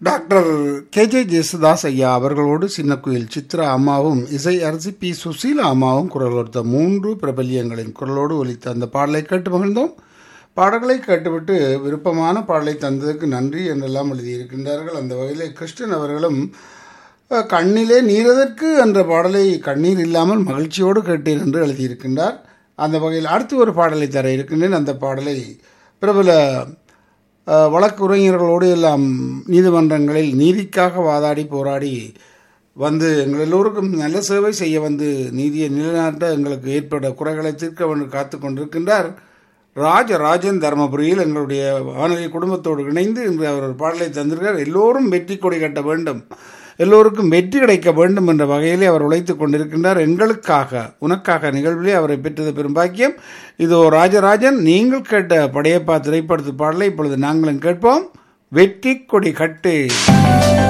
doctor K J Yesudas ஐயா அவர்களோடு சின்ன குயில் சித்ரா அம்மாவும் இசை அரசி பி சுசீலா அம்மாவும் குரல் கொடுத்த மூன்று பிரபல்யங்களின் குரலோடு ஒலித்த அந்த பாடலை கேட்டு மகிழ்ந்தோம் பாடல்களை கேட்டுவிட்டு விருப்பமான பாடலை தந்ததுக்கு நன்றி என்றெல்லாம் எழுதியிருக்கின்றார்கள் அந்த வகையிலே கிருஷ்ணன் அவர்களும் அஹ், கண்ணிலே நீரதற்கு என்ற பாடலை கண்ணீர் இல்லாமல் மகிழ்ச்சியோடு கேட்டேன் என்று எழுதியிருக்கின்றார் அந்த வகையில் அடுத்து ஒரு பாடலை தர இருக்கின்றேன் அந்த பாடலை பிரபல அஹ், வழக்குரைஞர்களோடு எல்லாம் நீதிமன்றங்களில் நீதிக்காக வாதாடி போராடி வந்து எங்கள் எல்லோருக்கும் நல்ல சேவை செய்ய வந்து நீதியை நிலைநாட்ட எங்களுக்கு ஏற்பட குறைகளை தீர்க்க வேண்டும் காத்து கொண்டிருக்கின்றார் ராஜராஜன் தர்மபுரியில் எங்களுடைய வானொலி குடும்பத்தோடு இணைந்து இன்று அவர் ஒரு பாடலை தந்திருக்கார் எல்லோரும் வெற்றி கொடி கட்ட வேண்டும் எல்லோருக்கும் வெற்றி கிடைக்க வேண்டும் என்ற வகையிலே அவர் உழைத்துக் கொண்டிருக்கின்றார் எங்களுக்காக உனக்காக நிகழ்விலே அவரை பெற்றது பெரும்பாக்கியம் இதோ ராஜராஜன் நீங்கள் கேட்ட படையப்பா திரைப்படத்து பாடலை இப்பொழுது நாங்களும் கேட்போம் வெற்றி கொடி கட்டு